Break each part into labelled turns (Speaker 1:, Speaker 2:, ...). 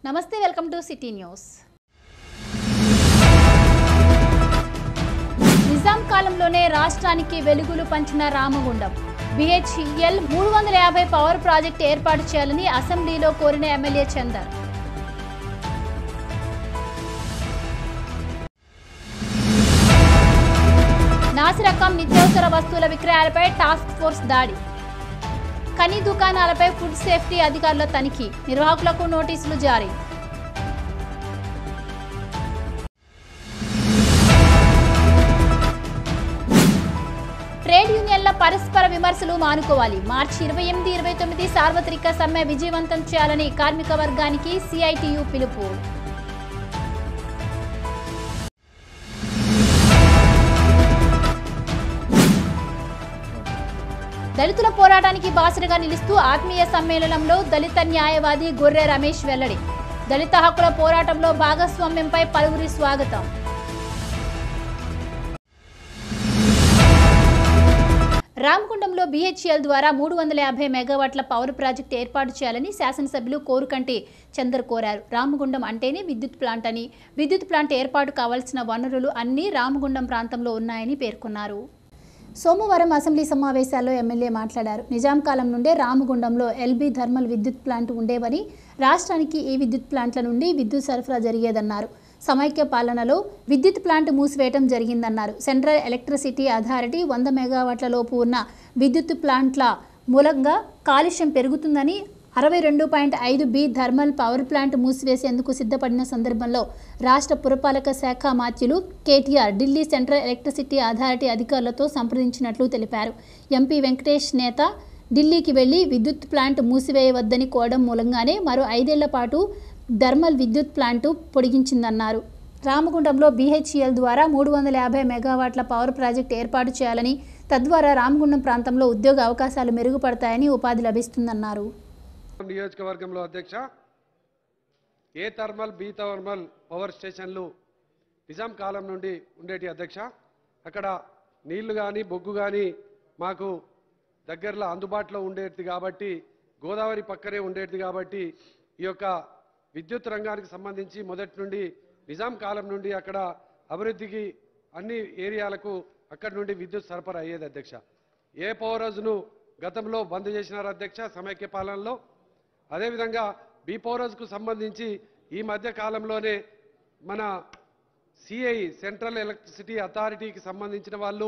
Speaker 1: నమస్తే welcome to city news Nizam కాలంలోనే రాష్ట్రానికి వెలుగులు పంచిన రామగుండం బిహెచ్ఈఎల్ మూడు వందల యాభై పవర్ ప్రాజెక్ట్ ఏర్పాటు చేయాలని అసెంబ్లీలో కోరిన ఎమ్మెల్యే చందర్ నాసిరకం నిత్యావసర వస్తువుల విక్రయాలపై టాస్క్ ఫోర్స్ దాడి ఖనీ దుకాణాలపై ఫుడ్ సేఫ్టీ అధికారుల తనిఖీ నిర్వాహకులకు నోటీసులు జారీ ట్రేడ్ యూనియన్ల పరస్పర విమర్శలు మానుకోవాలి మార్చి ఇరవై ఎనిమిది ఇరవై తొమ్మిది సార్వత్రిక సమ్మె విజయవంతం చేయాలని కార్మిక వర్గానికి సిఐటియు పిలుపు దళితుల పోరాటానికి బాసటగా నిలుస్తూ ఆత్మీయ సమ్మేళనంలో దళిత న్యాయవాది గొర్రె రమేష్ వెల్లడి దళిత హక్కుల పోరాటంలో భాగస్వామ్యంపై పలువురి స్వాగతం రామగుండంలో బీహెచ్ఎల్ ద్వారా మూడు వందల యాభై మెగావాట్ల పవర్ ప్రాజెక్టు ఏర్పాటు చేయాలని శాసనసభ్యులు కోరుకంటి చందర్ కోరారు రామగుండం అంటేనే విద్యుత్ ప్లాంట్ అని విద్యుత్ ప్లాంట్ ఏర్పాటు కావాల్సిన వనరులు అన్నీ రామగుండం ప్రాంతంలో ఉన్నాయని పేర్కొన్నారు సోమవారం అసెంబ్లీ సమావేశాల్లో ఎమ్మెల్యే మాట్లాడారు నిజాం కాలం నుండే రామగుండంలో ఎల్బీ థర్మల్ విద్యుత్ ప్లాంట్ ఉండేవని రాష్ట్రానికి ఈ విద్యుత్ ప్లాంట్ల నుండి విద్యుత్ సరఫరా జరిగేదన్నారు సమైక్య పాలనలో విద్యుత్ ప్లాంట్ మూసివేయటం జరిగిందన్నారు సెంట్రల్ ఎలక్ట్రిసిటీ అథారిటీ వంద మెగావాట్ల లోపు ఉన్న విద్యుత్ ప్లాంట్ల మూలంగా కాలుష్యం పెరుగుతుందని అరవై రెండు పాయింట్ ఐదు బి థర్మల్ పవర్ ప్లాంట్ మూసివేసేందుకు సిద్ధపడిన సందర్భంలో రాష్ట్ర పురపాలక శాఖ మాత్యులు KTR Delhi central electricity authority అధికారులతో సంప్రదించినట్లు తెలిపారు ఎంపీ వెంకటేష్ నేత ఢిల్లీకి వెళ్లి విద్యుత్ ప్లాంట్ మూసివేయవద్దని కోవడం మూలంగానే మరో ఐదేళ్ల పాటు థర్మల్ విద్యుత్ ప్లాంటు పొడిగించిందన్నారు రామగుండంలో బీహెచ్ఈఎల్ ద్వారా మూడు వందల యాభై మెగావాట్ల పవర్ ప్రాజెక్ట్ ఏర్పాటు చేయాలని తద్వారా రామగుండం ప్రాంతంలో ఉద్యోగ అవకాశాలు మెరుగుపడతాయని ఉపాధి లభిస్తుందన్నారు
Speaker 2: నియోజకవర్గంలో అధ్యక్ష A thermal B thermal power స్టేషన్లు నిజాం కాలం నుండి ఉండేటి అధ్యక్ష అక్కడ నీళ్లు కానీ బొగ్గు కానీ మాకు దగ్గరలో అందుబాటులో ఉండేది కాబట్టి గోదావరి పక్కనే ఉండేది కాబట్టి ఈ యొక్క విద్యుత్ రంగానికి సంబంధించి మొదటి నుండి నిజాం కాలం నుండి అక్కడ అభివృద్ధికి అన్ని ఏరియాలకు అక్కడి నుండి విద్యుత్ సరఫరా అయ్యేది అధ్యక్ష ఏ పవర్ హౌస్ను గతంలో బంద్ చేసినారు అధ్యక్ష సమైక్య పాలనలో అదేవిధంగా బీ పవర్ హౌస్కు సంబంధించి ఈ మధ్య కాలంలోనే మన సిఐ సెంట్రల్ ఎలక్ట్రిసిటీ అథారిటీకి సంబంధించిన వాళ్ళు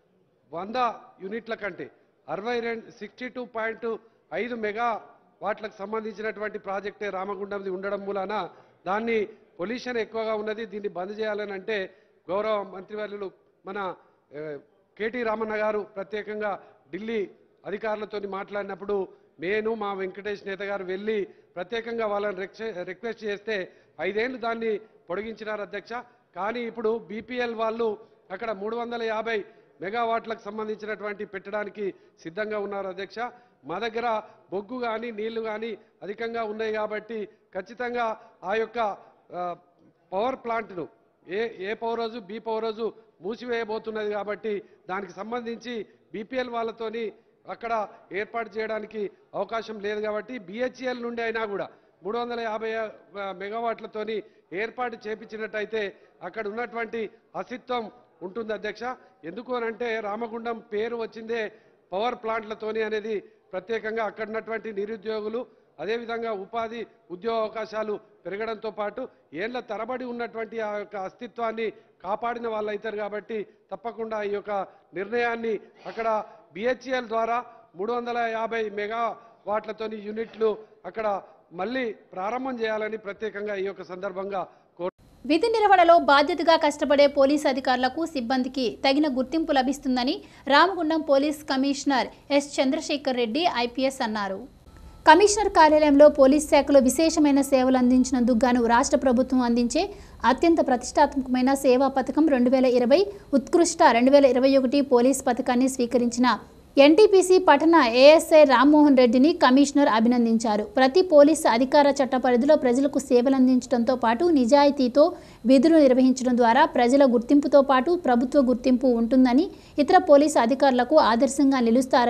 Speaker 2: వంద యూనిట్ల కంటే అరవై రెండు సిక్స్టీ టూ పాయింట్ ఐదు మెగా వాట్లకు సంబంధించినటువంటి ప్రాజెక్టే రామగుండంది ఉండడం మూలాన దాన్ని పొల్యూషన్ ఎక్కువగా ఉన్నది దీన్ని బంద్ చేయాలని అంటే గౌరవ మంత్రివర్యులు మన ఏ, కేటీ రామన్న గారు ప్రత్యేకంగా ఢిల్లీ అధికారులతో మాట్లాడినప్పుడు నేను మా వెంకటేష్ నేత గారు వెళ్ళి ప్రత్యేకంగా వాళ్ళని రిక్వె- రిక్వెస్ట్ చేస్తే ఐదేళ్లు దాన్ని పొడిగించినారు అధ్యక్ష కానీ ఇప్పుడు బీపీఎల్ వాళ్ళు అక్కడ మూడు వందల యాభై మెగావాట్లకు సంబంధించినటువంటి పెట్టడానికి సిద్ధంగా ఉన్నారు అధ్యక్ష మా దగ్గర బొగ్గు కానీ నీళ్లు కానీ అధికంగా ఉన్నాయి కాబట్టి ఖచ్చితంగా ఆ యొక్క ఆ, పవర్ ప్లాంట్ను ఏ ఏ పవర్ రోజు బి పవర్ రోజు మూసివేయబోతున్నది కాబట్టి దానికి సంబంధించి బీపీఎల్ వాళ్ళతోని అక్కడ ఏర్పాటు చేయడానికి అవకాశం లేదు కాబట్టి బిహెచ్ఎల్ నుండి అయినా కూడా మూడు వందల యాభై ఆ, మెగావాట్లతోని ఏర్పాటు చేపించినట్టయితే అక్కడ ఉన్నటువంటి అస్తిత్వం ఉంటుంది అధ్యక్ష ఎందుకు అని అంటే రామగుండం పేరు వచ్చిందే పవర్ ప్లాంట్లతోని అనేది ప్రత్యేకంగా అక్కడ ఉన్నటువంటి నిరుద్యోగులు అదేవిధంగా ఉపాధి ఉద్యోగ అవకాశాలు పెరగడంతో పాటు ఏళ్ల తరబడి ఉన్నటువంటి ఆ యొక్క అస్తిత్వాన్ని కాపాడిన వాళ్ళు అవుతారు కాబట్టి తప్పకుండా ఈ యొక్క నిర్ణయాన్ని అక్కడ బిహెచ్ఎల్ ద్వారా మూడు వందల యాభై మెగా వాట్లతోని యూనిట్లు అక్కడ మళ్ళీ ప్రారంభం చేయాలని ప్రత్యేకంగా ఈ యొక్క సందర్భంగా కోరు
Speaker 1: విధి నిర్వహణలో బాధ్యతగా కష్టపడే పోలీసు అధికారులకు సిబ్బందికి తగిన గుర్తింపు లభిస్తుందని Ramagundam police commissioner S Chandrashekhar Reddy IPS అన్నారు కమిషనర్ కార్యాలయంలో పోలీస్ శాఖలో విశేషమైన సేవలు అందించినందుకు గాను రాష్ట్ర ప్రభుత్వం అందించే అత్యంత ప్రతిష్టాత్మకమైన సేవా పథకం రెండు వేల ఇరవై ఉత్కృష్ట రెండు వేల ఇరవై ఒకటి పోలీస్ పథకాన్ని స్వీకరించిన ఎన్టీపీసీ పట్టణ ఏఎస్ఐ రామ్మోహన్ రెడ్డిని కమిషనర్ అభినందించారు ప్రతి పోలీసు అధికార చట్ట పరిధిలో ప్రజలకు సేవలు అందించడంతో పాటు నిజాయితీతో విధులు నిర్వహించడం ద్వారా ప్రజల గుర్తింపుతో పాటు ప్రభుత్వ గుర్తింపు ఉంటుందని ఇతర పోలీసు అధికారులకు ఆదర్శంగా నిలుస్తారని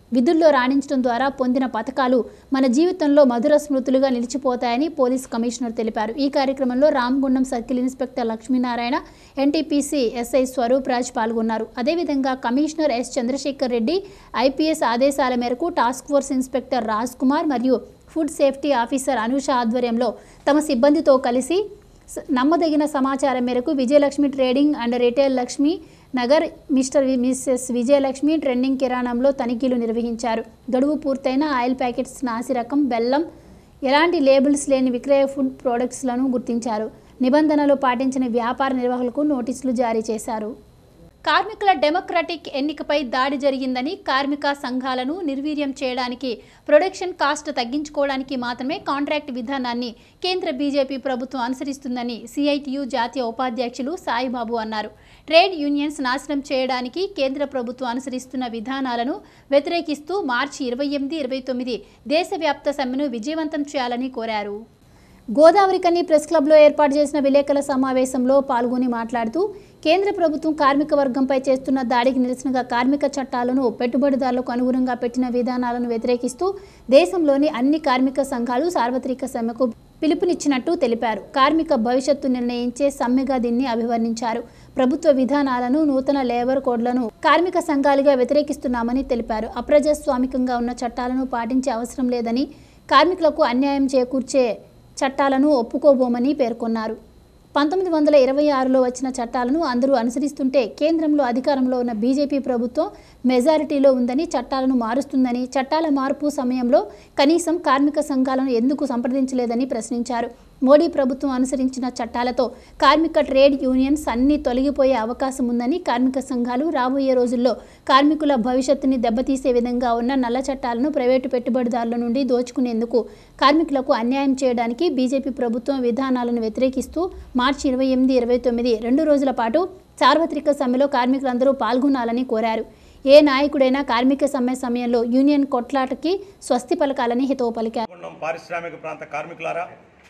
Speaker 1: విధుల్లో రాణించడం ద్వారా పొందిన పథకాలు మన జీవితంలో మధుర స్మృతులుగా నిలిచిపోతాయని పోలీస్ కమిషనర్ తెలిపారు ఈ కార్యక్రమంలో Ramagundam circle inspector Lakshminarayana NTPC SI Swaroop Raj పాల్గొన్నారు అదేవిధంగా commissioner S Chandrashekhar Reddy IPS ఆదేశాల మేరకు task force inspector Raj Kumar మరియు ఫుడ్ సేఫ్టీ ఆఫీసర్ అనూష ఆధ్వర్యంలో తమ సిబ్బందితో కలిసి స- నమ్మదగిన సమాచారం మేరకు Vijayalakshmi trading and retail Lakshmi Nagar Mr వి- మిస్సెస్ విజయలక్ష్మి ట్రెండింగ్ కిరాణంలో తనిఖీలు నిర్వహించారు గడువు పూర్తయిన ఆయిల్ ప్యాకెట్స్ నాసి రకం బెల్లం ఎలాంటి లేబుల్స్ లేని విక్రయ ఫుడ్ ప్రోడక్ట్స్లను గుర్తించారు నిబంధనలు పాటించని వ్యాపార నిర్వాహకులకు నోటీసులు జారీ చేశారు కార్మికుల డెమోక్రటిక్ ఎన్నికపై దాడి జరిగిందని కార్మిక సంఘాలను నిర్వీర్యం చేయడానికి ప్రొడక్షన్ కాస్ట్ తగ్గించుకోవడానికి మాత్రమే కాంట్రాక్ట్ విధానాన్ని కేంద్ర బీజేపీ ప్రభుత్వం అనుసరిస్తుందని సిఐటియు జాతీయ ఉపాధ్యక్షులు సాయిబాబు అన్నారు ట్రేడ్ యూనియన్స్ నాశనం చేయడానికి కేంద్ర ప్రభుత్వం అనుసరిస్తున్న విధానాలను వ్యతిరేకిస్తూ మార్చి ఇరవై ఎనిమిది ఇరవై తొమ్మిది దేశవ్యాప్త సమ్మెను విజయవంతం చేయాలని కోరారు గోదావరి కని ప్రెస్ క్లబ్లో ఏర్పాటు చేసిన విలేకరుల సమావేశంలో పాల్గొని మాట్లాడుతూ కేంద్ర ప్రభుత్వం కార్మిక వర్గంపై చేస్తున్న దాడికి నిరసనగా కార్మిక చట్టాలను పెట్టుబడిదారులకు అనుగుణంగా పెట్టిన విధానాలను వ్యతిరేకిస్తూ దేశంలోని అన్ని కార్మిక సంఘాలు సార్వత్రిక సమ్మెకు పిలుపునిచ్చినట్టు తెలిపారు కార్మిక భవిష్యత్తు నిర్ణయించే సమ్మెగా దీన్ని అభివర్ణించారు ప్రభుత్వ విధానాలను నూతన లేబర్ కోడ్లను కార్మిక సంఘాలుగా వ్యతిరేకిస్తున్నామని తెలిపారు అప్రజాస్వామికంగా ఉన్న చట్టాలను పాటించే అవసరం లేదని కార్మికులకు అన్యాయం చేకూర్చే చట్టాలను ఒప్పుకోబోమని పేర్కొన్నారు పంతొమ్మిది వందల ఇరవై ఆరులో వచ్చిన చట్టాలను అందరూ అనుసరిస్తుంటే కేంద్రంలో అధికారంలో ఉన్న బీజేపీ ప్రభుత్వం మెజారిటీలో ఉందని చట్టాలను మారుస్తుందని చట్టాల మార్పు సమయంలో కనీసం కార్మిక సంఘాలను ఎందుకు సంప్రదించలేదని ప్రశ్నించారు మోడీ ప్రభుత్వం అనుసరించిన చట్టాలతో కార్మిక ట్రేడ్ యూనియన్స్ అన్ని తొలగిపోయే అవకాశం ఉందని కార్మిక సంఘాలు రాబోయే రోజుల్లో కార్మికుల భవిష్యత్తుని దెబ్బతీసే విధంగా ఉన్న నల్ల చట్టాలను ప్రైవేటు పెట్టుబడిదారుల నుండి దోచుకునేందుకు కార్మికులకు అన్యాయం చేయడానికి బీజేపీ ప్రభుత్వం విధానాలను వ్యతిరేకిస్తూ మార్చి ఇరవై ఎనిమిది ఇరవై తొమ్మిది రెండు రోజుల పాటు సార్వత్రిక సమ్మెలో కార్మికులందరూ పాల్గొనాలని కోరారు ఏ నాయకుడైనా కార్మిక సమ్మె సమయంలో యూనియన్ కొట్లాటకి స్వస్తి పలకాలని హితవు పలికారు
Speaker 3: గుండం పారిశ్రామిక ప్రాంత కార్మికులారా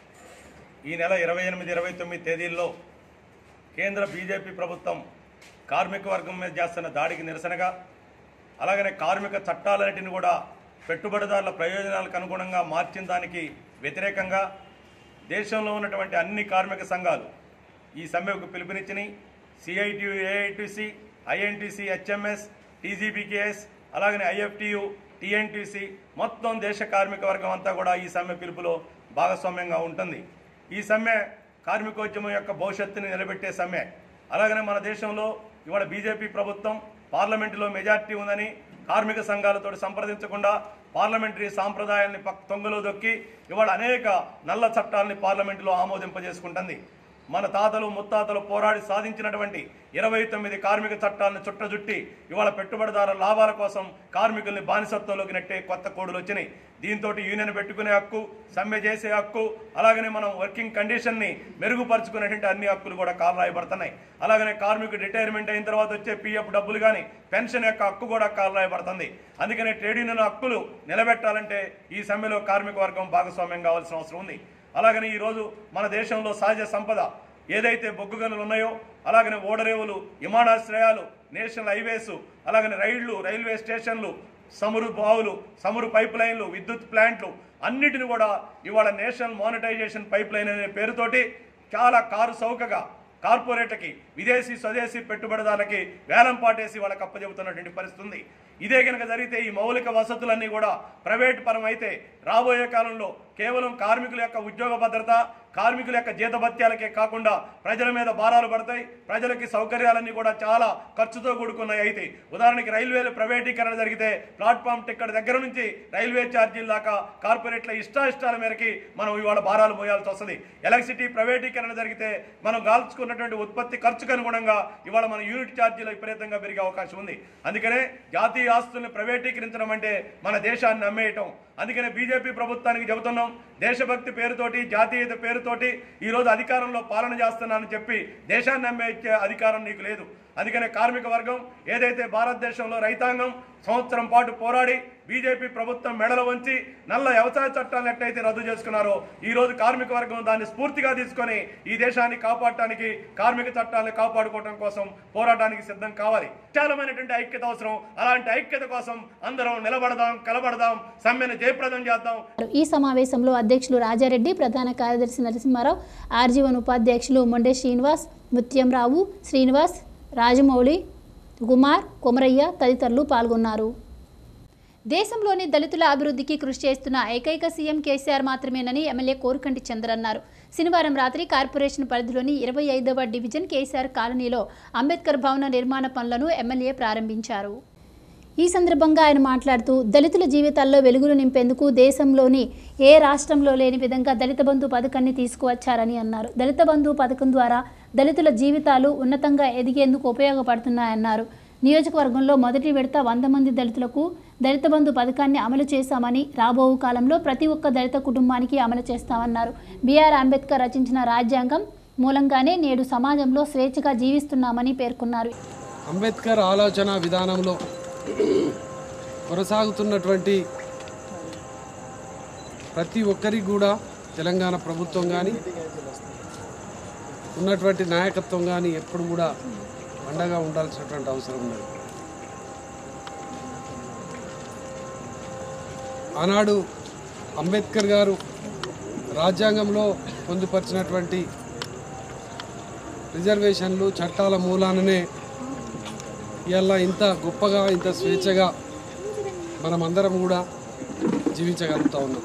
Speaker 3: ఈ నెల ఇరవై ఎనిమిది ఇరవై తొమ్మిది తేదీల్లో కేంద్ర బీజేపీ ప్రభుత్వం కార్మిక వర్గం మీద చేస్తున్న దాడికి నిరసనగా అలాగనే కార్మిక చట్టాలన్నిటిని కూడా పెట్టుబడిదారుల ప్రయోజనాలకు అనుగుణంగా మార్చిన దానికి వ్యతిరేకంగా దేశంలో ఉన్నటువంటి అన్ని కార్మిక సంఘాలు ఈ సమ్మెకు పిలుపునిచ్చినాయి CIT AITC INTC HMS TGBKS అలాగనే ఐఎఫ్టియు టీఎన్టీసీ మొత్తం దేశ కార్మిక వర్గం అంతా కూడా ఈ సమ్మె పిలుపులో భాగస్వామ్యంగా ఉంటుంది ఈ సమ్మె కార్మికోద్యమం యొక్క భవిష్యత్తుని నిలబెట్టే సమ్మె అలాగనే మన దేశంలో ఇవాళ బీజేపీ ప్రభుత్వం పార్లమెంటులో మెజార్టీ ఉందని కార్మిక సంఘాలతో సంప్రదించకుండా పార్లమెంటరీ సాంప్రదాయాల్ని పక్ తొంగలో దొక్కి ఇవాళ అనేక నల్ల చట్టాలని పార్లమెంటులో ఆమోదింపజేసుకుంటుంది మన తాతలు ముత్తాతలు పోరాడి సాధించినటువంటి ఇరవై తొమ్మిది కార్మిక చట్టాలను చుట్టజుట్టి ఇవాళ పెట్టుబడిదారుల లాభాల కోసం కార్మికుల్ని బానిసత్వంలోకి నెట్టే కొత్త కోడులు వచ్చినాయి దీంతో యూనియన్ పెట్టుకునే హక్కు సమ్మె చేసే హక్కు అలాగనే మనం వర్కింగ్ కండిషన్ని మెరుగుపరుచుకునేటువంటి అన్ని హక్కులు కూడా కాలు రాయబడుతున్నాయి అలాగనే కార్మికుడు రిటైర్మెంట్ అయిన తర్వాత వచ్చే పీఎఫ్ డబ్బులు కానీ పెన్షన్ యొక్క హక్కు కూడా కాలు రాయబడుతుంది అందుకనే ట్రేడ్ యూనియన్ హక్కులు నిలబెట్టాలంటే ఈ సమ్మెలో కార్మిక వర్గం భాగస్వామ్యం కావాల్సిన అవసరం ఉంది అలాగనే ఈరోజు మన దేశంలో సహజ సంపద ఏదైతే బొగ్గు గనులు ఉన్నాయో అలాగనే ఓడరేవులు విమానాశ్రయాలు నేషనల్ హైవేస్ అలాగనే రైళ్లు రైల్వే స్టేషన్లు సమురు బావులు సమురు పైప్ లైన్లు విద్యుత్ ప్లాంట్లు అన్నిటిని కూడా ఇవాళ నేషనల్ మానిటైజేషన్ పైప్ లైన్ అనే పేరుతోటి చాలా కారు సౌకగా కార్పొరేట్లకి విదేశీ స్వదేశీ పెట్టుబడిదారులకి వేలం పాటేసి వాళ్ళకి అప్పచెబుతున్నటువంటి పరిస్థితి ఉంది ఇదే కనుక జరిగితే ఈ మౌలిక వసతులన్నీ కూడా ప్రైవేట్ పరం అయితే రాబోయే కాలంలో కేవలం కార్మికుల యొక్క ఉద్యోగ భద్రత కార్మికుల యొక్క జీతభత్యాలకే కాకుండా ప్రజల మీద భారాలు పడతాయి ప్రజలకి సౌకర్యాలన్నీ కూడా చాలా ఖర్చుతో కూడుకున్నాయి అయితే ఉదాహరణకి రైల్వేలు ప్రైవేటీకరణ జరిగితే ప్లాట్ఫామ్ టికెట్ దగ్గర నుంచి రైల్వే ఛార్జీల దాకా కార్పొరేట్ల ఇష్టాయిష్టాల మేరకి మనం ఇవాళ భారాలు పోయాల్సి వస్తుంది ఎలక్ట్రిసిటీ ప్రైవేటీకరణ జరిగితే మనం గాల్చుకున్నటువంటి ఉత్పత్తి ఖర్చుకు అనుగుణంగా ఇవాళ మన యూనిట్ ఛార్జీలు విపరీతంగా పెరిగే అవకాశం ఉంది అందుకనే జాతీయ ఆస్తుల్ని ప్రైవేటీకరించడం అంటే మన దేశాన్ని అమ్మేయటం అందుకనే బీజేపీ ప్రభుత్వానికి చెబుతున్నాం దేశభక్తి పేరుతోటి జాతీయత పేరుతోటి ఈరోజు అధికారంలో పాలన చేస్తున్నానని చెప్పి దేశాన్ని అమ్మే ఇచ్చే అధికారం నీకు లేదు అందుకనే కార్మిక వర్గం ఏదైతే భారతదేశంలో రైతాంగం సంవత్సరం పాటు పోరాడి బీజేపీ ప్రభుత్వం మెడలు వంచి నల్ల వ్యవసాయ చట్టాలను ఎట్టయితే రద్దు చేసుకున్నారో ఈ రోజు కార్మిక వర్గం దాన్ని స్ఫూర్తిగా తీసుకొని ఈ దేశాన్ని కాపాడటానికి కార్మిక చట్టాలను కాపాడుకోవడం కోసం పోరాటానికి సిద్ధం కావాలి విశాలమైనటువంటి ఐక్యత అవసరం అలాంటి ఐక్యత కోసం అందరం నిలబడదాం కలబడదాం సమ్మెను జయప్రదం చేద్దాం
Speaker 1: ఈ సమావేశంలో అధ్యక్షులు రాజారెడ్డి ప్రధాన కార్యదర్శి నరసింహారావు ఆర్జీవన్ ఉపాధ్యక్షులు మొండే శ్రీనివాస్ ముత్యంరావు శ్రీనివాస్ రాజమౌళి కుమార్ కొమరయ్య తదితరులు పాల్గొన్నారు దేశంలోని దళితుల అభివృద్ధికి కృషి చేస్తున్న ఏకైక సీఎం కేసీఆర్ మాత్రమేనని ఎమ్మెల్యే కోరుకంటి చంద్ర అన్నారు శనివారం రాత్రి కార్పొరేషన్ పరిధిలోని ఇరవై ఐదవ డివిజన్ కేసీఆర్ కాలనీలో అంబేద్కర్ భవన నిర్మాణ పనులను ఎమ్మెల్యే ప్రారంభించారు ఈ సందర్భంగా ఆయన మాట్లాడుతూ దళితుల జీవితాల్లో వెలుగులు నింపేందుకు దేశంలోని ఏ రాష్ట్రంలో లేని విధంగా దళిత బంధు పథకాన్ని తీసుకువచ్చారని అన్నారు దళిత బంధు పథకం ద్వారా దళితుల జీవితాలు ఉన్నతంగా ఎదిగేందుకు ఉపయోగపడుతున్నాయన్నారు నియోజకవర్గంలో మొదటి విడత వంద మంది దళితులకు దళిత బంధు పథకాన్ని అమలు చేశామని రాబో కాలంలో ప్రతి ఒక్క దళిత కుటుంబానికి అమలు చేస్తామన్నారు బిఆర్ అంబేద్కర్ రచించిన రాజ్యాంగం మూలంగానే నేడు సమాజంలో స్వేచ్ఛగా జీవిస్తున్నామని పేర్కొన్నారు
Speaker 2: అంబేద్కర్ ఆలోచన విధానంలో కొనసాగుతున్నటువంటి ప్రతి ఒక్కరికి కూడా తెలంగాణ ప్రభుత్వం కానీ ఉన్నటువంటి నాయకత్వం కానీ ఎప్పుడు కూడా అండగా ఉండాల్సినటువంటి అవసరం ఉన్నది ఆనాడు అంబేద్కర్ గారు రాజ్యాంగంలో పొందుపరిచినటువంటి రిజర్వేషన్లు చట్టాల మూలాననే ఇవాళ ఇంత గొప్పగా ఇంత స్వేచ్ఛగా మనమందరం కూడా జీవించగలుగుతా ఉన్నాం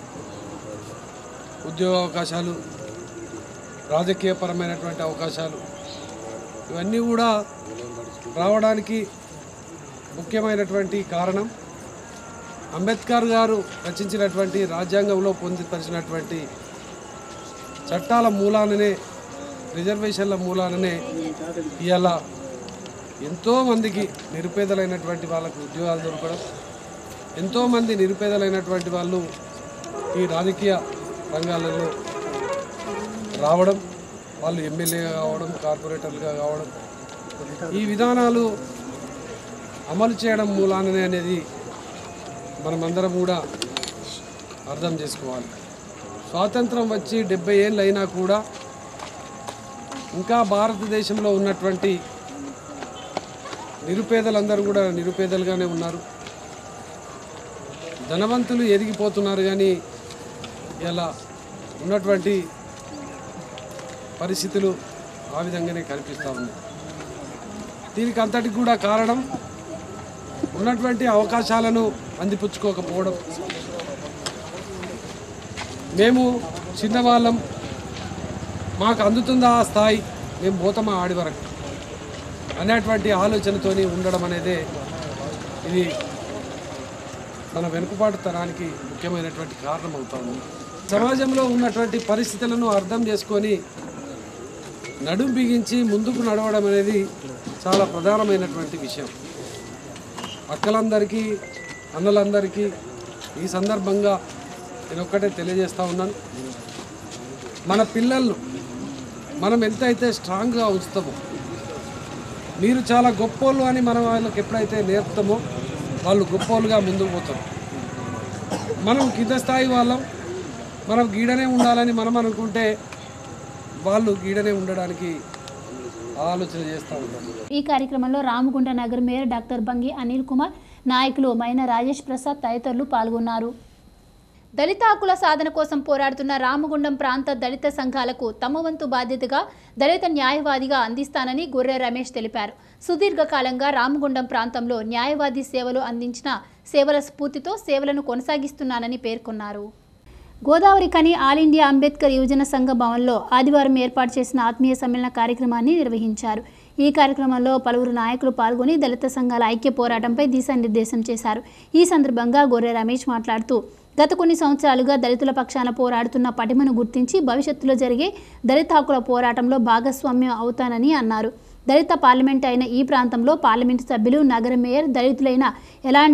Speaker 2: ఉద్యోగ అవకాశాలు రాజకీయపరమైనటువంటి అవకాశాలు ఇవన్నీ కూడా రావడానికి ముఖ్యమైనటువంటి కారణం అంబేద్కర్ గారు రచించినటువంటి రాజ్యాంగంలో పొందుపరిచినటువంటి చట్టాల మూలాననే రిజర్వేషన్ల మూలాననే ఇవాళ ఎంతోమందికి నిరుపేదలైనటువంటి వాళ్ళకు ఉద్యోగాలు దొరకడం ఎంతోమంది నిరుపేదలైనటువంటి వాళ్ళు ఈ రాజకీయ రంగాలలో రావడం వాళ్ళు ఎమ్మెల్యేగా కావడం కార్పొరేటర్లుగా కావడం ఈ విధానాలు అమలు చేయడం మూలాననే అనేది మనమందరం కూడా అర్థం చేసుకోవాలి స్వాతంత్రం వచ్చి డెబ్బై ఏళ్ళు అయినా కూడా ఇంకా భారతదేశంలో ఉన్నటువంటి నిరుపేదలందరూ కూడా నిరుపేదలుగానే ఉన్నారు ధనవంతులు ఎదిగిపోతున్నారు కానీ ఇలా ఉన్నటువంటి పరిస్థితులు ఆ విధంగానే కనిపిస్తూ ఉన్నాయి దీనికి అంతటికి కూడా కారణం ఉన్నటువంటి అవకాశాలను అందిపుచ్చుకోకపోవడం మేము చిన్నవాళ్ళం మాకు అందుతుందా ఆ స్థాయి మేము పోతామా ఆడి వరకు అనేటువంటి ఆలోచనతోని ఉండడం అనేదే ఇది మన వెనుకబాటు తరానికి ముఖ్యమైనటువంటి కారణం అవుతుంది సమాజంలో ఉన్నటువంటి పరిస్థితులను అర్థం చేసుకొని నడుం బిగించి ముందుకు నడవడం అనేది చాలా ప్రధానమైనటువంటి విషయం అక్కలందరికీ అన్నలందరికీ ఈ సందర్భంగా నేను ఒక్కటే తెలియజేస్తూ ఉన్నాను మన పిల్లలను మనం ఎంత అయితే స్ట్రాంగ్గా ఉంచుతామో మీరు చాలా గొప్పోళ్ళు అని మనం వాళ్ళకి ఎప్పుడైతే నేర్పుతామో వాళ్ళు గొప్పోళ్ళుగా ముందుకు పోతారు మనం కింద స్థాయి వాళ్ళం మనం గీడనే ఉండాలని మనం అనుకుంటే వాళ్ళు గీడనే ఉండడానికి ఆలోచన చేస్తూ ఉంటారు
Speaker 1: ఈ కార్యక్రమంలో రామగుండ నగర్ మేయర్ డాక్టర్ బంగి అనిల్ కుమార్ నాయకులు మైన రాజేష్ ప్రసాద్ తదితరులు పాల్గొన్నారు దళిత హక్కుల సాధన కోసం పోరాడుతున్న రామగుండం ప్రాంత దళిత సంఘాలకు తమ వంతు బాధ్యతగా దళిత న్యాయవాదిగా అందిస్తానని గొర్రె రమేష్ తెలిపారు సుదీర్ఘకాలంగా రామగుండం ప్రాంతంలో న్యాయవాది సేవలు అందించిన సేవల స్ఫూర్తితో సేవలను కొనసాగిస్తున్నానని పేర్కొన్నారు గోదావరి కని ఆల్ ఇండియా అంబేద్కర్ యువజన సంఘ భవన్లో ఆదివారం ఏర్పాటు చేసిన ఆత్మీయ సమ్మేళన కార్యక్రమాన్ని నిర్వహించారు ఈ కార్యక్రమంలో పలువురు నాయకులు పాల్గొని దళిత సంఘాల ఐక్య పోరాటంపై దిశానిర్దేశం చేశారు ఈ సందర్భంగా గొర్రె రమేష్ మాట్లాడుతూ గత కొన్ని సంవత్సరాలుగా దళితుల పక్షాన పోరాడుతున్న పటిమను గుర్తించి భవిష్యత్తులో జరిగే దళిత హక్కుల పోరాటంలో భాగస్వామ్యం అవుతానని అన్నారు దళిత పార్లమెంట్ అయిన ఈ ప్రాంతంలో పార్లమెంటు సభ్యులు నగర మేయర్ దళితులైన ఎలాంటి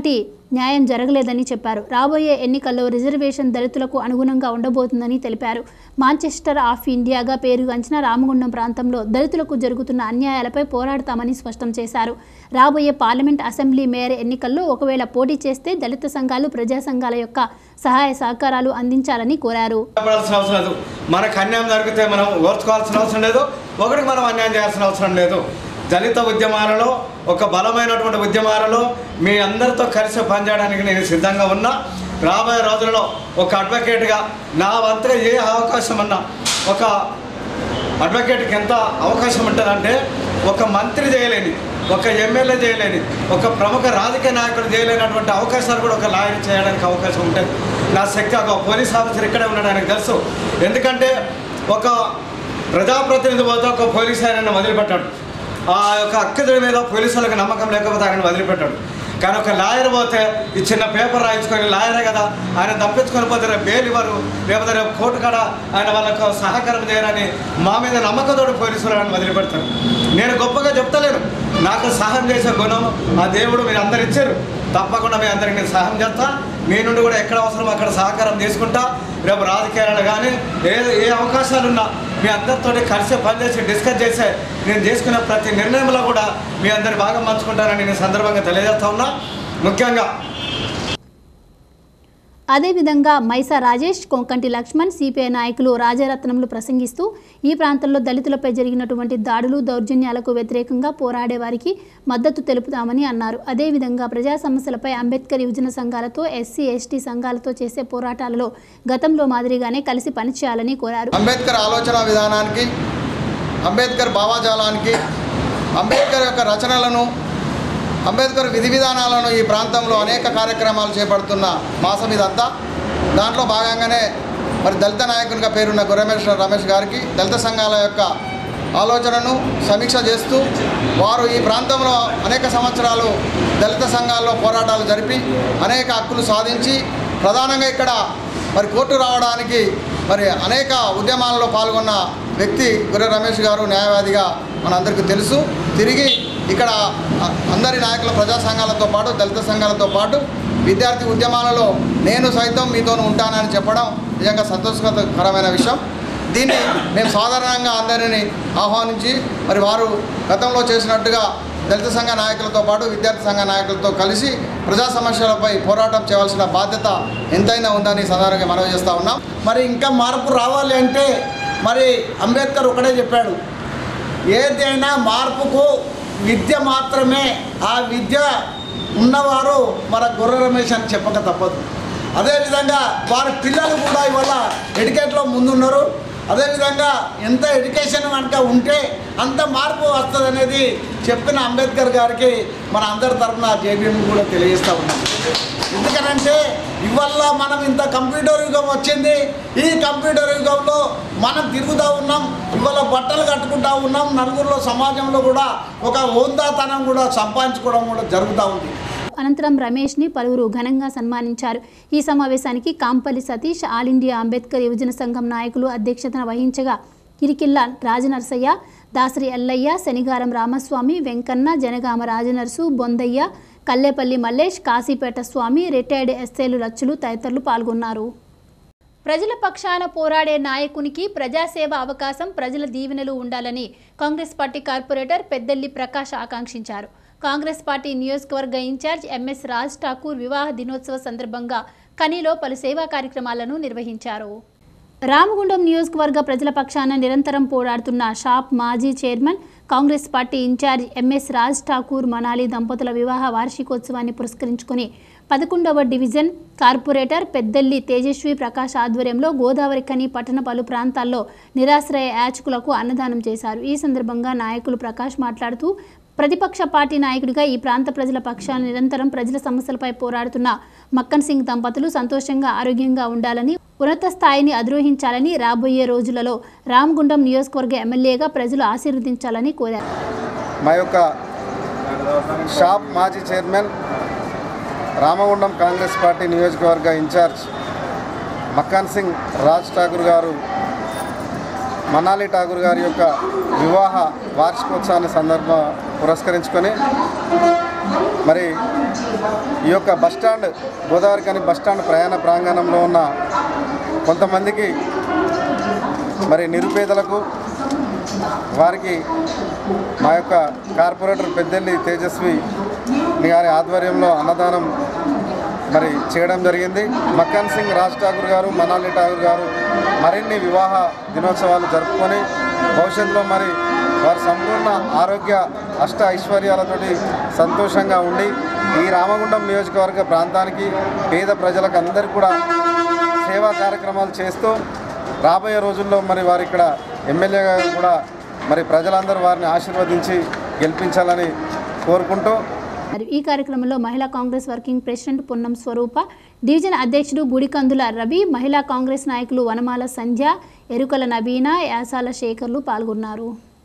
Speaker 1: న్యాయం జరగలేదని చెప్పారు రాబోయే ఎన్నికల్లో రిజర్వేషన్ దళితులకు అనుగుణంగా ఉండబోతుందని తెలిపారు మాంచెస్టర్ ఆఫ్ ఇండియాగా పేరుగాంచిన రామగుండం ప్రాంతంలో దళితులకు జరుగుతున్న అన్యాయాలపై పోరాడతామని స్పష్టం చేశారు రాబోయే పార్లమెంట్ అసెంబ్లీ మేయర్ ఎన్నికల్లో ఒకవేళ పోటీ చేస్తే దళిత సంఘాలు ప్రజా సంఘాల యొక్క సహాయ సహకారాలు అందించాలని కోరారు
Speaker 4: పడాల్సిన అవసరం లేదు మనకు అన్యాయం జరిగితే మనం ఓర్చుకోవాల్సిన అవసరం లేదు ఒకరికి మనం అన్యాయం చేయాల్సిన అవసరం లేదు దళిత ఉద్యమాలలో ఒక బలమైనటువంటి ఉద్యమాలలో మీ అందరితో కలిసి పనిచేయడానికి నేను సిద్ధంగా ఉన్నా రాబోయే రోజులలో ఒక అడ్వకేట్గా నా వంతుగా ఏ అవకాశం అన్నా ఒక అడ్వకేట్కి ఎంత అవకాశం ఉంటుందంటే ఒక మంత్రి చేయలేని ఒక ఎమ్మెల్యే చేయలేని ఒక ప్రముఖ రాజకీయ నాయకుడు చేయలేనటువంటి అవకాశాలు కూడా ఒక లాయర్ చేయడానికి అవకాశం ఉంటుంది నా శక్తి ఒక పోలీస్ ఆఫీసర్ ఇక్కడే ఉండడానికి తెలుసు ఎందుకంటే ఒక ప్రజాప్రతినిధి పోతే ఒక పోలీస్ ఆయన వదిలిపెట్టాడు ఆ యొక్క అక్కడి మీద పోలీసులకు నమ్మకం లేకపోతే ఆయన వదిలిపెట్టాడు కానీ ఒక లాయర్ పోతే ఈ చిన్న పేపర్ రాయించుకొని లాయరే కదా ఆయన తప్పించుకొని పోతే రేపు బెయిల్ ఇవ్వరు లేకపోతే రేపు కోర్టు కాడ ఆయన వాళ్ళకు సహకారం చేయరని మా మీద నమ్మకంతోటి పోలీసులు ఆయన వదిలిపెడతారు నేను గొప్పగా చెప్తలేను నాకు సహాయం చేసే గుణం ఆ దేవుడు మీరు అందరు ఇచ్చారు తప్పకుండా మీ అందరికి నేను సహాయం చేస్తా మీ నుండి కూడా ఎక్కడ అవసరం అక్కడ సహకారం తీసుకుంటా రేపు రాజకీయాలు కానీ ఏ ఏ అవకాశాలు ఉన్నా మీ అందరితో కలిసి పనిచేసి డిస్కస్ చేసే నేను చేసుకున్న ప్రతి నిర్ణయంలో కూడా మీ అందరి భాగం పంచుకుంటానని నేను సందర్భంగా తెలియజేస్తా ఉన్నా ముఖ్యంగా
Speaker 1: అదేవిధంగా మైసా రాజేష్ కొంకంటి లక్ష్మణ్ సిపిఐ నాయకులు రాజారత్నంలు ప్రసంగిస్తూ ఈ ప్రాంతంలో దళితులపై జరిగినటువంటి దాడులు దౌర్జన్యాలకు వ్యతిరేకంగా పోరాడే వారికి మద్దతు తెలుపుతామని అన్నారు అదేవిధంగా ప్రజా సమస్యలపై అంబేద్కర్ యువజన సంఘాలతో ఎస్సీ ఎస్టీ సంఘాలతో చేసే పోరాటాలలో గతంలో మాదిరిగానే కలిసి పనిచేయాలని కోరారు
Speaker 5: అంబేద్కర్ ఆలోచన విధానానికి అంబేద్కర్ భావాజాలానికి అంబేద్కర్ యొక్క రచనలను అంబేద్కర్ విధి విధానాలను ఈ ప్రాంతంలో అనేక కార్యక్రమాలు చేపడుతున్న మాసం ఇదంతా దాంట్లో భాగంగానే మరి దళిత నాయకునిగా పేరున్న గురమేష్ రమేష్ గారికి దళిత సంఘాల యొక్క ఆలోచనను సమీక్ష చేస్తూ వారు ఈ ప్రాంతంలో అనేక సంవత్సరాలు దళిత సంఘాల్లో పోరాటాలు జరిపి అనేక హక్కులు సాధించి ప్రధానంగా ఇక్కడ మరి కోర్టు రావడానికి మరి అనేక ఉద్యమాలలో పాల్గొన్న వ్యక్తి గుర్ర రమేష్ గారు న్యాయవాదిగా మనందరికీ తెలుసు తిరిగి ఇక్కడ అ- అందరి నాయకుల ప్రజా సంఘాలతో పాటు దళిత సంఘాలతో పాటు విద్యార్థి ఉద్యమాలలో నేను సైతం మీతో ఉంటానని చెప్పడం నిజంగా సంతోషకరమైన విషయం దీన్ని మేము సాధారణంగా అందరినీ ఆహ్వానించి మరి వారు గతంలో చేసినట్టుగా దళిత సంఘ నాయకులతో పాటు విద్యార్థి సంఘ నాయకులతో కలిసి ప్రజా సమస్యలపై పోరాటం చేయవలసిన బాధ్యత ఎంతైనా ఉందని సాధారణంగా మనవి చేస్తూ ఉన్నాం
Speaker 6: మరి ఇంకా మార్పు రావాలి అంటే మరి అంబేద్కర్ ఒకటే చెప్పాడు ఏదైనా మార్పుకు విద్య మాత్రమే ఆ విద్య ఉన్నవారు మన గుర్ర రమేష్ అని చెప్పక తప్పదు అదేవిధంగా వారి పిల్లలు కూడా ఇవాళ ఎడ్యుకేట్లో ముందున్నారు అదేవిధంగా ఎంత ఎడ్యుకేషన్ కనుక ఉంటే అంత మార్పు వస్తుంది అనేది చెప్పిన అంబేద్కర్ గారికి మన అందరి తరఫున జేబీఎం కూడా తెలియజేస్తూ ఉన్నాం ఎందుకనంటే ఇవాళ మనం ఇంత కంప్యూటర్ యుగం వచ్చింది ఈ కంప్యూటర్ యుగంలో మనం తిరుగుతూ ఉన్నాం ఇవాళ బట్టలు కట్టుకుంటా ఉన్నాం నలుగురిలో సమాజంలో కూడా ఒక హోందాతనం కూడా సంపాదించుకోవడం కూడా జరుగుతూ ఉంది
Speaker 1: అనంతరం రమేష్ని పలువురు ఘనంగా సన్మానించారు ఈ సమావేశానికి కాంపల్లి సతీష్ ఆల్ ఇండియా అంబేద్కర్ యువజన సంఘం నాయకులు అధ్యక్షతన వహించగా కిరికిల్ల రాజనర్సయ్య దాసరి ఎల్లయ్య శనిగారం రామస్వామి వెంకన్న జనగామ రాజనర్సు బొందయ్య కల్లేపల్లి మల్లేష్ కాశీపేట స్వామి రిటైర్డ్ ఎస్ఏలు లచ్చులు తదితరులు పాల్గొన్నారు ప్రజల పక్షాన పోరాడే నాయకునికి ప్రజాసేవ అవకాశం ప్రజల దీవెనలు ఉండాలని కాంగ్రెస్ పార్టీ కార్పొరేటర్ పెద్దెల్లి ప్రకాష్ ఆకాంక్షించారు కాంగ్రెస్ పార్టీ నియోజకవర్గ ఇన్ఛార్జ్ ఎంఎస్ రాజ్ ఠాకూర్ వివాహ దినోత్సవ సందర్భంగా కనీలో పలు సేవా కార్యక్రమాలను నిర్వహించారు రామగుండం నియోజకవర్గ ప్రజల పక్షాన నిరంతరం పోరాడుతున్న షాప్ మాజీ chairman Congress party incharge MS Raj Thakur Manali దంపతుల వివాహ వార్షికోత్సవాన్ని పురస్కరించుకుని పదకొండవ డివిజన్ కార్పొరేటర్ పెద్దెల్లి తేజస్వి ప్రకాష్ ఆధ్వర్యంలో గోదావరి ఖని పట్టణ పలు ప్రాంతాల్లో నిరాశ్రయ యాచకులకు అన్నదానం చేశారు ఈ సందర్భంగా నాయకులు ప్రకాష్ మాట్లాడుతూ ప్రతిపక్ష పార్టీ నాయకుడిగా ఈ ప్రాంత ప్రజల పక్షాన నిరంతరం ప్రజల సమస్యలపై పోరాడుతున్న మక్కన్ సింగ్ దంపతులు సంతోషంగా ఆరోగ్యంగా ఉండాలని ఉన్నత స్థాయిని అధిరోహించాలని రాబోయే రోజులలో రామగుండం నియోజకవర్గ ఎమ్మెల్యేగా ప్రజలు ఆశీర్వదించాలని కోరారు
Speaker 5: మా యొక్క షాప్ మాజీ చైర్మన్ రామగుండం కాంగ్రెస్ పార్టీ నియోజకవర్గ ఇన్ఛార్జ్ మక్కాన్ సింగ్ రాజ్ ఠాకూర్ గారు మనాలి ఠాకూర్ గారి యొక్క వివాహ వార్షికోత్సవాన్ని సందర్భం పురస్కరించుకొని
Speaker 7: మరి ఈ యొక్క బస్టాండ్ గోదావరి కానీ బస్టాండ్ ప్రయాణ ప్రాంగణంలో ఉన్న కొంతమందికి మరి నిరుపేదలకు వారికి మా యొక్క కార్పొరేటర్ పెద్దెల్లి తేజస్వి గారి ఆధ్వర్యంలో అన్నదానం మరి చేయడం జరిగింది మక్కన్ సింగ్ రాజ్ ఠాకూర్ గారు మనాలి ఠాకూర్ గారు మరిన్ని వివాహ దినోత్సవాలు జరుపుకొని భవిష్యత్తులో మరి వారి సంపూర్ణ ఆరోగ్య అష్ట ఐశ్వర్యాలతోటి సంతోషంగా ఉండి ఈ రామగుండం నియోజకవర్గ ప్రాంతానికి పేద ప్రజలకు అందరికీ కూడా సేవా కార్యక్రమాలు చేస్తూ రాబోయే రోజుల్లో మరి వారు ఇక్కడ ఎమ్మెల్యేగా కూడా మరి ప్రజలందరూ వారిని ఆశీర్వదించి గెలిపించాలని కోరుకుంటూ
Speaker 1: మరి ఈ కార్యక్రమంలో మహిళా Congress working president Ponnam Swaroopa division అధ్యక్షుడు గుడికందుల రవి మహిళా కాంగ్రెస్ నాయకులు వనమాల సంధ్య ఎరుకల నవీన యాసాల శేఖర్లు పాల్గొన్నారు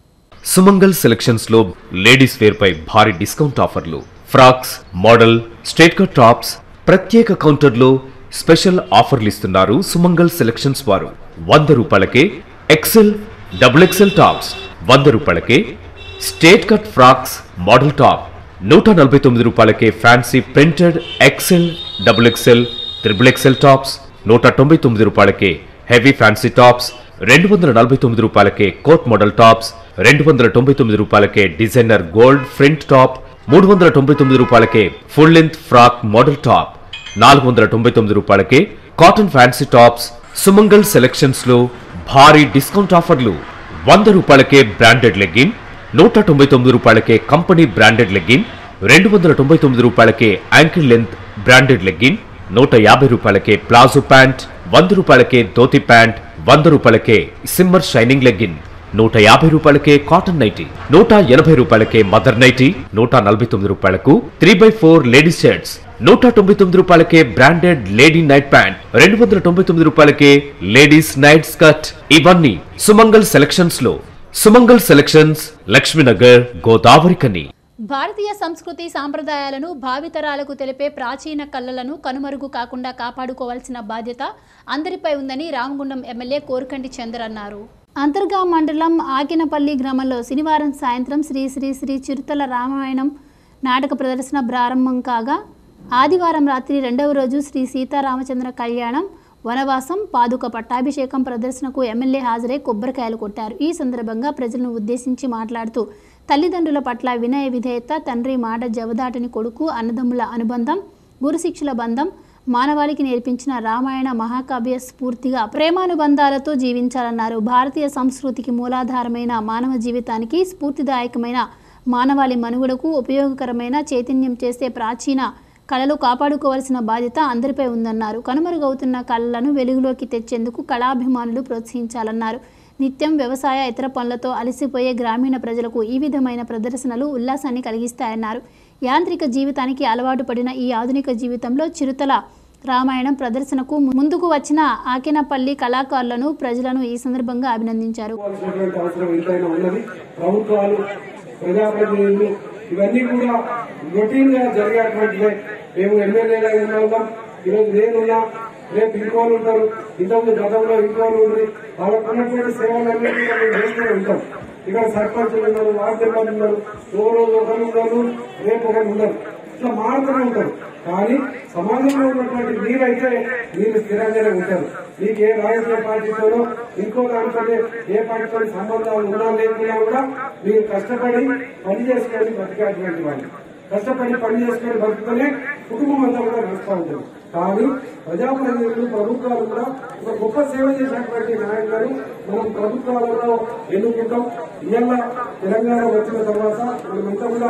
Speaker 8: సుమంగల్ సెలక్షన్స్ లో లేడీస్ వేర్ పై భారీ డిస్కౌంట్ ఆఫర్లు frocks model straight cut tops ప్రత్యేక కౌంటర్లో స్పెషల్ ఆఫర్లు ఇస్తున్నారు సుమంగల్ సెలక్షన్స్ వారు వంద రూపాయలకే ఎక్సెల్ డబుల్ ఎక్సెల్ టాప్స్ వంద రూపాయలకే straight cut frocks model top నూట నలభై తొమ్మిది రూపాయలకే fancy printed XL double XL triple XL tops నూట తొంభై తొమ్మిది రూపాయలకే హెవీ ఫ్యాన్సీ టాప్స్ రెండు వందల నలభై తొమ్మిది రూపాయలకే కోట్ మోడల్ టాప్స్ రెండు వందల తొంభై తొమ్మిది రూపాయలకే డిజైనర్ గోల్డ్ ఫ్రంట్ టాప్ మూడు వందల తొంభై తొమ్మిది రూపాయలకే full length frock model top నాలుగు వందల తొంభై తొమ్మిది రూపాయలకే cotton fancy tops Sumangal selections లో భారీ డిస్కౌంట్ ఆఫర్లు వంద రూపాయలకే బ్రాండెడ్ లెగ్గిన్ నూట తొంభై తొమ్మిది రూపాయలకే కంపెనీ బ్రాండెడ్ లెగ్గిన్ రెండు వందల తొంభై తొమ్మిది రూపాయలకే యాంకిల్ లెంత్ బ్రాండెడ్ లెగ్గిన్ నూట యాభై రూపాయలకే ప్లాజో ప్యాంట్ వంద రూపాయలకే ధోతి ప్యాంట్ వంద రూపాయలకే సిమ్మర్ షైనింగ్ లెగ్గిన్ నూట యాభై రూపాయలకే కాటన్ నైటీ నూట ఎనభై రూపాయలకే మదర్ నైటీ నూట నలభై తొమ్మిది రూపాయలకు three by four ladies shirts నూట తొంభై తొమ్మిది రూపాయలకే బ్రాండెడ్ లేడీ నైట్ ప్యాంట్ రెండు వందల తొంభై తొమ్మిది రూపాయలకే లేడీస్ నైట్ స్కర్ట్ ఇవన్నీ సుమంగల్ సెలక్షన్స్ లో సుమంగల్ సెలక్షన్స్ లక్ష్మీనగర్ గోదావరి కని
Speaker 1: భారతీయ సంస్కృతి సాంప్రదాయాలను భావితరాలకు తెలిపే ప్రాచీన కళలను కనుమరుగు కాకుండా కాపాడుకోవాల్సిన బాధ్యత అందరిపై ఉందని రామగుండం ఎమ్మెల్యే కోరుకంటి చందర్ అన్నారు అంతర్గా మండలం ఆకినపల్లి గ్రామంలో శనివారం సాయంత్రం శ్రీ శ్రీ శ్రీ చిరుతల రామాయణం నాటక ప్రదర్శన ప్రారంభం కాగా ఆదివారం రాత్రి రెండవ రోజు శ్రీ సీతారామచంద్ర కళ్యాణం వనవాసం పాదుక పట్టాభిషేకం ప్రదర్శనకు ఎమ్మెల్యే హాజరై కొబ్బరికాయలు కొట్టారు ఈ సందర్భంగా ప్రజలను ఉద్దేశించి మాట్లాడుతూ తల్లిదండ్రుల పట్ల వినయ విధేయత తండ్రి మాట జవదాటని కొడుకు అన్నదమ్ముల అనుబంధం గురుశిక్షల బంధం మానవాళికి నేర్పించిన రామాయణ మహాకావ్య స్ఫూర్తిగా ప్రేమానుబంధాలతో జీవించాలన్నారు భారతీయ సంస్కృతికి మూలాధారమైన మానవ జీవితానికి స్ఫూర్తిదాయకమైన మానవాళి మనుగడకు ఉపయోగకరమైన చైతన్యం చేసే ప్రాచీన కళలు కాపాడుకోవాల్సిన బాధ్యత అందరిపై ఉందన్నారు కనుమరుగవుతున్న కళలను వెలుగులోకి తెచ్చేందుకు కళాభిమానులు ప్రోత్సహించాలన్నారు నిత్యం వ్యవసాయ ఇతర పనులతో అలసిపోయే గ్రామీణ ప్రజలకు ఈ విధమైన ప్రదర్శనలు ఉల్లాసాన్ని కలిగిస్తాయన్నారు యాంత్రిక జీవితానికి అలవాటు పడిన ఈ ఆధునిక జీవితంలో చిరుతల రామాయణం ప్రదర్శనకు ముందుకు వచ్చిన ఆకెనపల్లి కళాకారులను ప్రజలను ఈ సందర్భంగా అభినందించారు
Speaker 9: కావాల్సినటువంటి అవసరం ఎంతైనా ఉన్నది ప్రభుత్వాలు ప్రజాప్రతినిధులు ఇవన్నీ కూడా రొటీన్ గా జరిగేటువంటిదే మేము ఎమ్మెల్యేగా ఉన్నాం ఈరోజు నేనున్నా రేపు ఇంకోళ్ళు ఉంటారు ఇంతకుముందు గతంలో ఇంకోళ్ళు ఉంది వాళ్ళకు ఉన్నటువంటి సేవలన్నీ కూడా మేము చేస్తూనే ఉంటాం ఇక్కడ సర్పంచులు ఉన్నారు వార్డు మెంబర్లు ఉన్నారు ఓ రోజు ఒకరు ఉన్నారు రేపు ఒకరు ఉన్నారు ఇట్లా మారుతూనే ఉంటారు కానీ సమాజంలో ఉన్నటువంటి మీరైతే మీరు స్థిరంగానే ఉంటారు మీకు ఏ రాజకీయ పార్టీతోనో ఇంకో దానితోనే ఏ పార్టీతో సంబంధాలు ఉన్నా లేకున్నా కూడా మీరు కష్టపడి పని చేసుకొని బతికేటువంటి వాళ్ళు కష్టపడి పని చేసుకొని బతుకుతూనే కుటుంబం అంతా కూడా నడుస్తూ ఉంటుంది కానీ ప్రజాప్రతినిధులు ప్రభుత్వాలు కూడా ఒక గొప్ప సేవ చేసినటువంటి నాయకులను మనం ప్రభుత్వాలలో ఎన్నుకుంటాం ఇవాళ తెలంగాణ వచ్చిన తర్వాత మనమంతా కూడా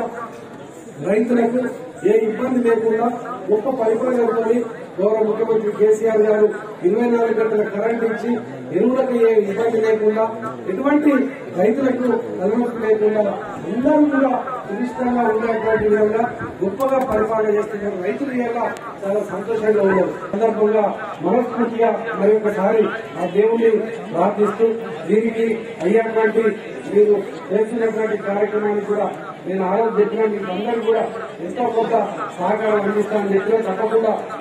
Speaker 9: రైతులకు ఏ ఇబ్బంది లేకుండా గొప్ప పరిపాలనతోని గౌరవ ముఖ్యమంత్రి కేసీఆర్ గారు ఇరవై నాలుగు గంటల కరెంట్ ఇచ్చి ఎరువులకు ఏ ఇబ్బంది లేకుండా ఎటువంటి రైతులకు తలనొప్పి లేకుండా అందరూ కూడా సునిష్టంగా ఉండేటువంటి విధంగా గొప్పగా పరిపాలన చేస్తున్నారు రైతులు ఇవాళ చాలా సంతోషంగా ఉన్నారు సందర్భంగా మనస్ఫూర్తిగా మరి ఒకసారి ఆ దేవుణ్ణి ప్రార్థిస్తూ దీనికి అయ్యేటువంటి మీరు చేస్తున్నటువంటి కార్యక్రమాన్ని కూడా నేను ఆ రోజు చెప్పిన మీకు అందరూ కూడా ఎంతో కొంత సహకారం అందిస్తానని చెప్పినా తప్పకుండా మీరు ఇంత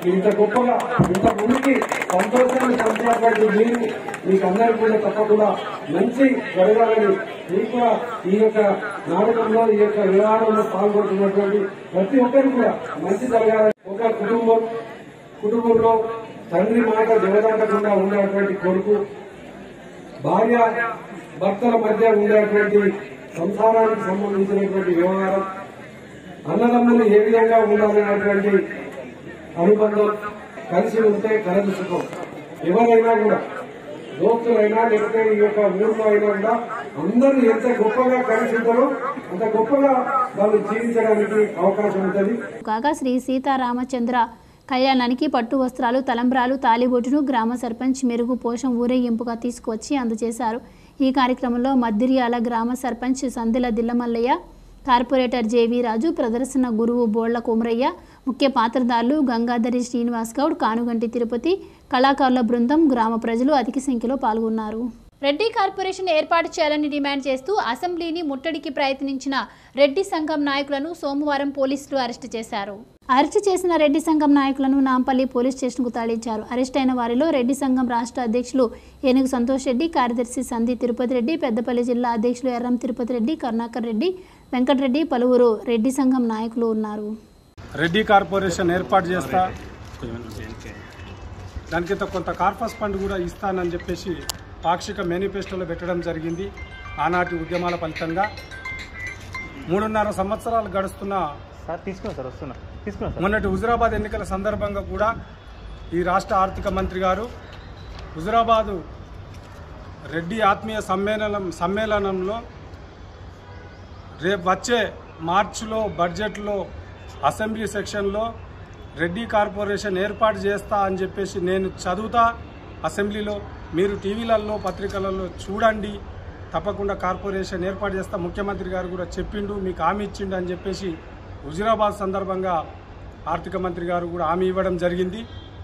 Speaker 9: గొప్పగా ఇంత ముందుకి సంతోషాన్ని పంచినటువంటి మీరు మీకు అందరికీ కూడా తప్పకుండా మంచి జరగాలని మీకు కూడా ఈ యొక్క నాటకంలో ఈ యొక్క వ్యవహారంలో పాల్గొంటున్నటువంటి ప్రతి ఒక్కరికి కూడా మంచి జరగాలని ఒక కుటుంబం కుటుంబంలో తండ్రి మాట జవదాటకుండా ఉండేటువంటి కొడుకు భార్య భర్తల మధ్య ఉండేటువంటి సంసారానికి సంబంధించినటువంటి వ్యవహారం అన్నదమ్ములు ఏ విధంగా ఉండాలనేటువంటి అనుబంధం కలిసి ఉంటే కలదు సుఖం ఎవరైనా కూడా దోస్తులైనా లేకపోతే ఈ యొక్క ఊరిలో అయినా కూడా అందరూ ఎంత గొప్పగా కలిసి ఉంటారో అంత గొప్పగా వాళ్ళు జీవించడానికి అవకాశం ఉంటుంది
Speaker 1: కాగా శ్రీ సీతారామచంద్ర కళ్యాణానికి పట్టు వస్త్రాలు తలంబ్రాలు తాలిబొట్టును గ్రామ సర్పంచ్ మెరుగు పోషం ఊరేగింపుగా తీసుకువచ్చి అందజేశారు ఈ కార్యక్రమంలో మద్దిర్యాల గ్రామ సర్పంచ్ సందెల దిల్లమల్లయ్య కార్పొరేటర్ జేవీ రాజు ప్రదర్శన గురువు బోళ్ల కుమరయ్య ముఖ్య పాత్రధారులు గంగాధరి శ్రీనివాస్ గౌడ్ కానుగంటి తిరుపతి కళాకారుల బృందం గ్రామ ప్రజలు అధిక సంఖ్యలో పాల్గొన్నారు రెడ్డి కార్పొరేషన్ ఏర్పాటు చేయాలని డిమాండ్ చేస్తూ అసెంబ్లీని ముట్టడికి ప్రయత్నించిన రెడ్డి సంఘం నాయకులను సోమవారం పోలీసులు అరెస్టు చేశారు అరెస్టు చేసిన రెడ్డి సంఘం నాయకులను నాంపల్లి పోలీస్ స్టేషన్కు తరలించారు అరెస్ట్ అయిన వారిలో రెడ్డి సంఘం రాష్ట్ర అధ్యక్షులు ఏనుగు సంతోష్ రెడ్డి కార్యదర్శి సంధి తిరుపతి రెడ్డి పెద్దపల్లి జిల్లా అధ్యక్షులు ఎర్రం తిరుపతి రెడ్డి కరుణాకర్ రెడ్డి వెంకటరెడ్డి పలువురు రెడ్డి సంఘం నాయకులు ఉన్నారు
Speaker 10: రెడ్డి కార్పొరేషన్ ఏర్పాటు చేస్తా దానికి కొంత కార్పస్ ఫండ్ కూడా ఇస్తానని చెప్పేసి పాక్షిక మేనిఫెస్టోలో పెట్టడం జరిగింది ఆనాటి ఉద్యమాల ఫలితంగా మూడున్నర సంవత్సరాలు గడుస్తున్న
Speaker 11: సార్ తీసుకున్నా సార్ వస్తున్నా తీసుకున్నా సార్
Speaker 10: మొన్నటి హుజురాబాద్ ఎన్నికల సందర్భంగా కూడా ఈ రాష్ట్ర ఆర్థిక మంత్రి గారు హుజురాబాదు రెడ్డి ఆత్మీయ సమ్మేళనం సమ్మేళనంలో రేపు వచ్చే మార్చిలో బడ్జెట్లో అసెంబ్లీ సెక్షన్లో రెడ్డి కార్పొరేషన్ ఏర్పాటు చేస్తా అని చెప్పేసి నేను చదువుతా అసెంబ్లీలో మీరు టీవీలలో పత్రికలలో చూడండి తప్పకుండా కార్పొరేషన్ ఏర్పాటు చేస్తా ముఖ్యమంత్రి గారు కూడా చెప్పిండు మీకు హామీ ఇచ్చిండు అని చెప్పేసి హుజురాబాద్ సందర్భంగా ఆర్థిక మంత్రి గారు కూడా హామీ ఇవ్వడం జరిగింది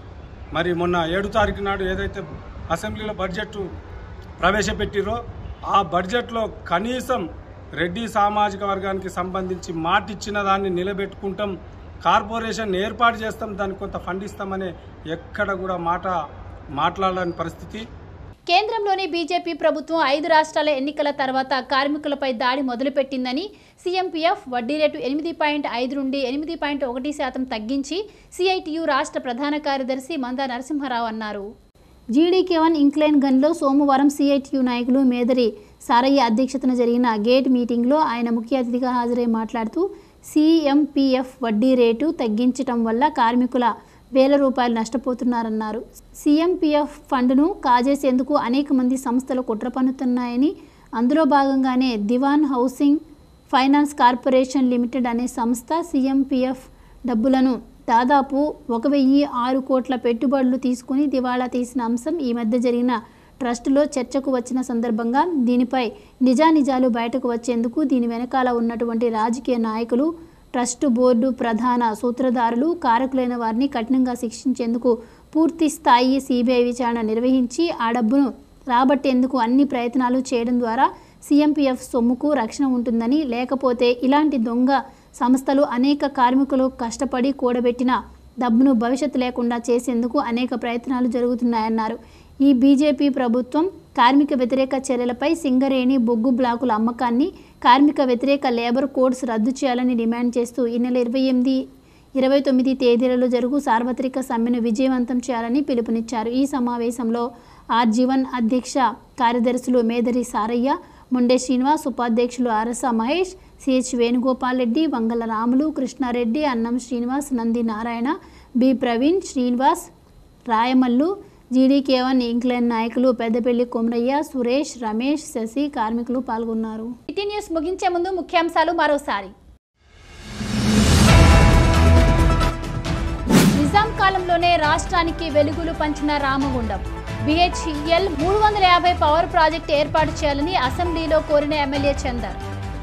Speaker 10: మరి మొన్న ఏడు తారీఖు నాడు ఏదైతే అసెంబ్లీలో బడ్జెట్ ప్రవేశపెట్టిరో ఆ బడ్జెట్లో కనీసం రెడ్డి సామాజిక వర్గానికి సంబంధించి మాట ఇచ్చిన దాన్ని నిలబెట్టుకుంటాం కార్పొరేషన్ ఏర్పాటు చేస్తాం దానికి కొంత ఫండ్ ఇస్తామనే ఎక్కడ కూడా మాట మాట్లాడలేని పరిస్థితి
Speaker 1: కేంద్రంలోని బీజేపీ ప్రభుత్వం ఐదు రాష్ట్రాల ఎన్నికల తర్వాత కార్మికులపై దాడి మొదలుపెట్టిందని సీఎంపీఎఫ్ వడ్డీ రేటు ఎనిమిది పాయింట్ ఐదు నుండి ఎనిమిది పాయింట్ ఒకటి శాతం తగ్గించి సిఐటియు రాష్ట్ర ప్రధాన కార్యదర్శి మందా నరసింహారావు అన్నారు జీడీకే వన్ ఇంక్లైన్ గన్లో సోమవారం సిఐటియు నాయకులు మేదరి సారయ్య అధ్యక్షతన జరిగిన గేట్ మీటింగ్లో ఆయన ముఖ్య అతిథిగా హాజరై మాట్లాడుతూ సీఎంపీఎఫ్ వడ్డీ రేటు తగ్గించటం వల్ల కార్మికుల వేల రూపాయలు నష్టపోతున్నారన్నారు సీఎంపీఎఫ్ ఫండ్ను కాజేసేందుకు అనేక మంది సంస్థలు కుట్ర పన్నుతున్నాయని అందులో భాగంగానే Dewan housing finance corporation limited అనే సంస్థ సీఎంపీఎఫ్ డబ్బులను దాదాపు ఒక వెయ్యి ఆరు కోట్ల పెట్టుబడులు తీసుకుని దివాళా తీసిన అంశం ఈ మధ్య జరిగిన ట్రస్టులో చర్చకు వచ్చిన సందర్భంగా దీనిపై నిజానిజాలు బయటకు వచ్చేందుకు దీని వెనకాల ఉన్నటువంటి రాజకీయ నాయకులు ట్రస్టు బోర్డు ప్రధాన సూత్రధారులు కారకులైన వారిని కఠినంగా శిక్షించేందుకు పూర్తి స్థాయి సిబిఐ విచారణ నిర్వహించి ఆ డబ్బును రాబట్టేందుకు అన్ని ప్రయత్నాలు చేయడం ద్వారా సీఎంపీఎఫ్ సొమ్ముకు రక్షణ ఉంటుందని లేకపోతే ఇలాంటి దొంగ సంస్థలు అనేక కార్మికులు కష్టపడి కూడబెట్టిన డబ్బును భవిష్యత్తు లేకుండా చేసేందుకు అనేక ప్రయత్నాలు జరుగుతున్నాయన్నారు ఈ బీజేపీ ప్రభుత్వం కార్మిక వ్యతిరేక చర్యలపై సింగరేణి బొగ్గు బ్లాకుల అమ్మకాన్ని కార్మిక వ్యతిరేక లేబర్ కోడ్స్ రద్దు చేయాలని డిమాండ్ చేస్తూ ఈ నెల ఇరవై ఎనిమిది ఇరవై తొమ్మిది తేదీలలో జరుగు సార్వత్రిక సమ్మెను విజయవంతం చేయాలని పిలుపునిచ్చారు ఈ సమావేశంలో ఆర్ జీవన్ అధ్యక్ష కార్యదర్శులు మేదరి సారయ్య ముండే శ్రీనివాస్ ఉపాధ్యక్షులు Arasa Mahesh CH Venugopal Reddy Vangala Ramulu Krishnareddy Annam Srinivas Nandi Narayana B Praveen Srinivas Rayamallu GDK one incline నాయకులు పెద్దపల్లి కొమరయ్య సురేష్ రమేష్ శశి కార్మికులు పాల్గొన్నారు సిటీ న్యూస్ ముగించే ముందు ముఖ్యాంశాలు మరోసారి నిజాం కాలంలోనే రాష్ట్రానికి వెలుగులు పంచిన రామగుండం బిహెచ్ఎల్ మూడు వందల యాభై పవర్ ప్రాజెక్టు ఏర్పాటు చేయాలని అసెంబ్లీలో కోరిన ఎమ్మెల్యే చందర్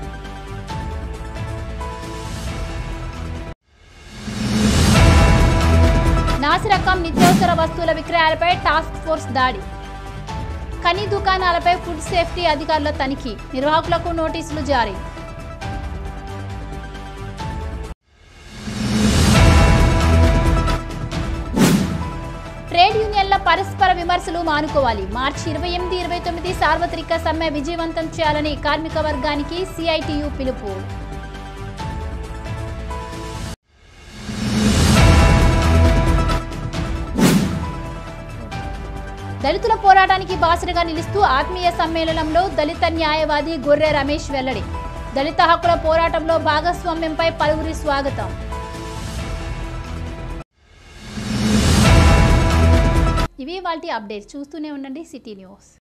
Speaker 1: నాసిరకం నిత్యావసర వస్తువుల విక్రయాలపై టాస్క్ ఫోర్స్ దాడి ఖని దుకాణాలపై ఫుడ్ సేఫ్టీ అధికారుల తనిఖీ నిర్వాహకులకు నోటీసులు జారీ ట్రేడ్ యూనియన్ల పరస్పర విమర్శలు మానుకోవాలి మార్చి ఇరవై ఎనిమిది ఇరవై తొమ్మిది సార్వత్రిక సమ్మె విజయవంతం చేయాలని కార్మిక వర్గానికి సిఐటియు పిలుపు దళితుల పోరాటానికి బాసటగా నిలుస్తూ ఆత్మీయ సమ్మేళనంలో దళిత న్యాయవాది గొర్రె రమేష్ వెల్లడి దళిత హక్కుల పోరాటంలో భాగస్వామ్యంపై పలువురి స్వాగతం ఇవి వాటి అప్డేట్స్ చూస్తూనే ఉండండి సిటీ న్యూస్